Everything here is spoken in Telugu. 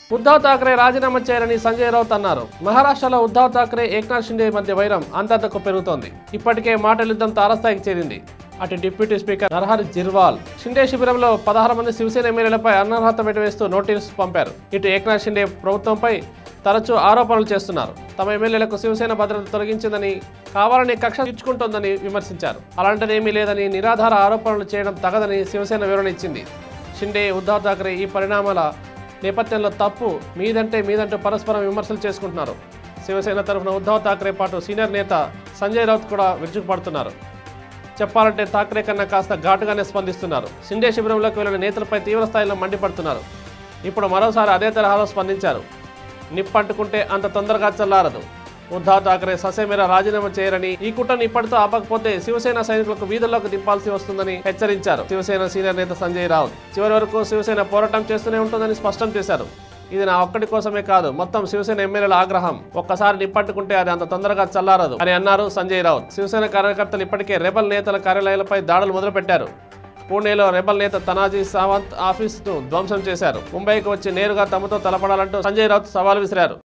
ఉద్ధవ్ ఠాక్రే రాజీనామా చేయాలని సంజయ్ రౌత్ అన్నారు మహారాష్ట్రలో ఉద్ధవ్ ఠాక్రే ఏక్నాథ్ షిండే మధ్య వైరం అంతకు పెరుగుతోంది ఇప్పటికే మాటల యుద్ధం తారస్థాయికి చేరింది అటు డిప్యూటీ స్పీకర్ నరహరి జిర్వాల్ షిండే శిబిరంలో పదహారు మంది శివసేన ఎమ్మెల్యేలపై అనర్హత పెట్టవేస్తూ నోటీసు పంపారు ఇటు ఏక్నాథ్ షిండే ప్రభుత్వంపై తరచూ ఆరోపణలు చేస్తున్నారు తమ ఎమ్మెల్యేలకు శివసేన భద్రత తొలగించిందని కావాలని కక్ష తీర్చుకుంటోందని విమర్శించారు అలాంటిదేమీ లేదని నిరాధార ఆరోపణలు చేయడం తగదని శివసేన వివరణ ఇచ్చింది షిండే ఉద్ధవ్ ఠాక్రే ఈ పరిణామాల నేపథ్యంలో తప్పు మీదంటే మీదంటూ పరస్పరం విమర్శలు చేసుకుంటున్నారు శివసేన తరఫున ఉద్ధవ్ ఠాక్రే పాటు సీనియర్ నేత సంజయ్ రౌత్ కూడా విరుచుకుపడుతున్నారు చెప్పాలంటే ఠాక్రే కన్నా కాస్త ఘాటుగానే స్పందిస్తున్నారు షిండే శిబిరంలోకి వెళ్లిన నేతలపై తీవ్ర స్థాయిలో మండిపడుతున్నారు ఇప్పుడు మరోసారి అదే తరహాలో స్పందించారు నిప్పంటుకుంటే అంత తొందరగా చల్లారదు ఉద్ధవ్ ఠాక్రే ససేమిరా రాజీనామా చేయరని ఈ కుట్రను ఇప్పటితో ఆపకపోతే శివసేన సైనికులకు వీధుల్లోకి దింపాల్సి వస్తుందని హెచ్చరించారు శివసేన సీనియర్ నేత సంజయ్ రావుత్ చివరి వరకు శివసేన పోరాటం చేస్తూనే ఉంటుందని స్పష్టం చేశారు ఇది నా ఒక్కడి కోసమే కాదు మొత్తం శివసేన ఎమ్మెల్యేల ఆగ్రహం ఒక్కసారి నిప్పట్టుకుంటే అది అంత తొందరగా చల్లారదు అని అన్నారు సంజయ్ రావుత్ శివసేన కార్యకర్తలు ఇప్పటికే రెబల్ నేతల కార్యాలయాలపై దాడులు మొదలుపెట్టారు పూణేలో రెబల్ నేత తనాజీ సావంత్ ఆఫీస్ ను ధ్వంసం చేశారు ముంబైకి వచ్చి నేరుగా తమతో తలపడాలంటూ సంజయ్ రావుత్ సవాల్ విసిరారు